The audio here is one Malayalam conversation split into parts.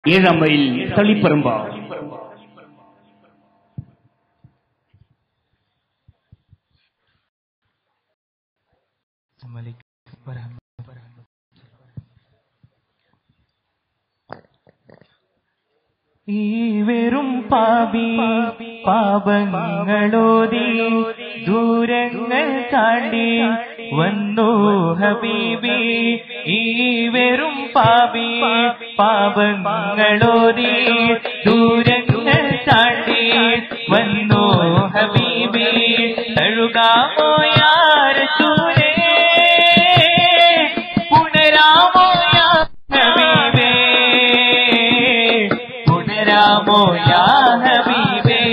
ഏഴാം മൈൽ തളിപ്പറമ്പ ഈ വെറും പാപി പാപങ്ങളോതി ദൂരങ്ങൾ താണ്ടി വന്നു ഹബീബി ഈ വെറും പാപി പാപങ്ങളോതി ദൂരങ്ങൾ താണ്ടി വന്നു ഹബീബി തഴുകാമോ യാർ ചൂരേ പുനരാമോ യാ ഹബീബേ പുനരാമോ യാ ഹബീബേ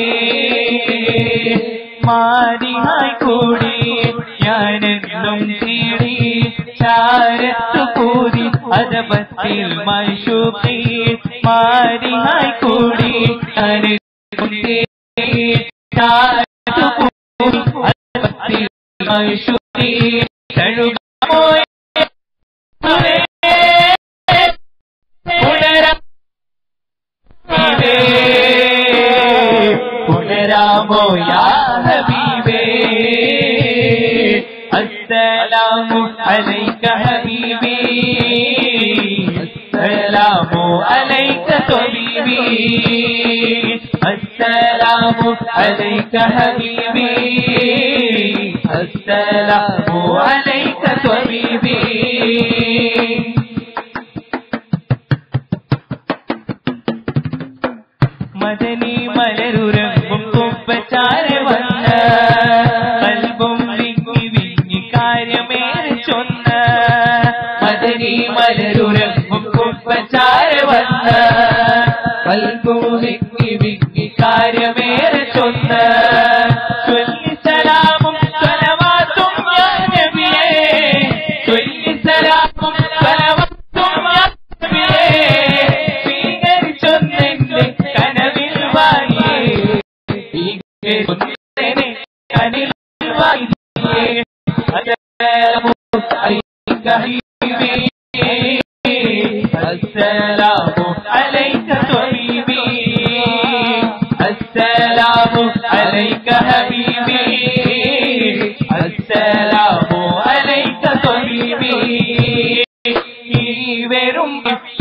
മാരിഹായി കൂടി ഞാനെന്നും തേടി ചാരത്തു കൂടി അതപത്തിൽ മൈഷൂക്കി മാരിഹായി കൂടി ഞാനെന്നും തേടി ചാരത്തു കൂടി അതപത്തിൽ മൈഷൂക്കി തഴുകാമോ പുനരാ പുനരാമോ യാ ഹബീബേ അസ്സലാമു അലൈക ഹബീബി അസ്സലാമു അലൈക ത്വബീബി അസ്സലാമു അലൈക ഹബീബി അസ്സലാമു അലൈക ത്വബീബി മദനി മലരുരങ്ങും കുമ്പച്ചാരെ വന്ന കൽബും വിങ്ങി വിങ്ങി കാര്യമേറെ ചൊന്ന മദനി മലരുരങ്ങും കുമ്പച്ചാരെ വന്ന കൽബും വിങ്ങി വിങ്ങി കാര്യമേറെ ചൊന്ന ചൊല്ലി സലാമും സലവാത്തും യാ നബിയേ ചൊല്ലി സലാമും സലവാത്തും യാ നബിയേ സ്വീകരിച്ചൊന്നെന്റെ കനവിൽ വായേ സ്വീകരിച്ചൊന്നെന്നെ കനിൽ വായേ അസ്സലാമു അലൈക ഹബീബി അസ്സലാമു അലൈക ത്വബീബി അസ്സലാമു അലൈക ഹബീബി അസ്സലാമു അലൈക ത്വബീബി ഈ വെറും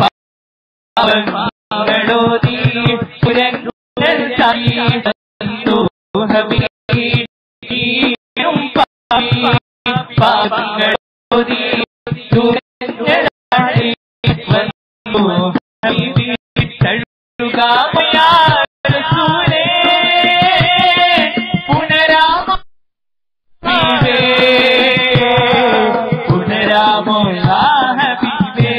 പാവങ്ങളോതി പുരങ്ങൾ തന്നു ഹബീബും പാവങ്ങളോതി ദൂരങ്ങൾ താണ്ടി വന്നു ഹബീബി തഴുകാമയാ റസൂലേ പുനരാമ ഹബീബേ പുനരാമോ യാ ഹബീബേ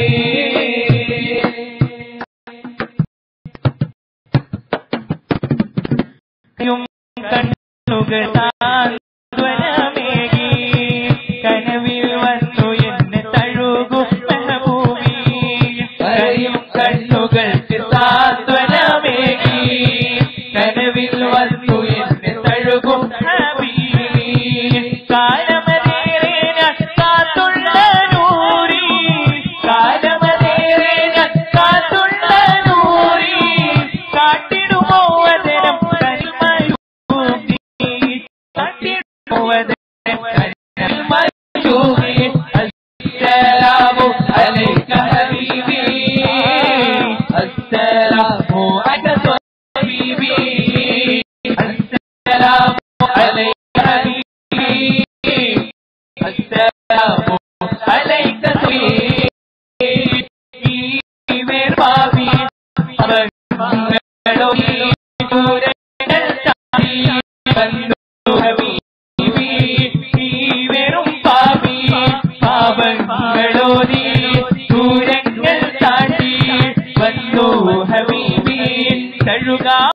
യും കണ്ണുകൾ സാന്ത്വനമേകി കനവിൽ വന്നു എന്നെ തഴുകു മെഹബൂബി കരയും കണ്ണുകൾക്ക് സാന്ത്വനമേകി കനവിൽ വന്നു എന്നെ തഴുകും ഹബീബി കാലമതേറെ കാത്തുള്ള നൂരി കാലമതേറെ കാത്തുള്ള നൂരി കാട്ടിടുമോ വദനം കൽമയൂബി കാട്ടിടുമോ വദനം കൽമയൂബി അസ്സലാമു അലൈക ഹബീബി അസ്സലാമു അലൈക ഹബീബി അസ്സലാമു അലൈക ഹബീബി അസ്സലാമു അലൈക ഹബീബി ഈ വേർപാവി അവങ്ങളോ ഈ ദൂരങ്ങൾ താണ്ടി വന്നു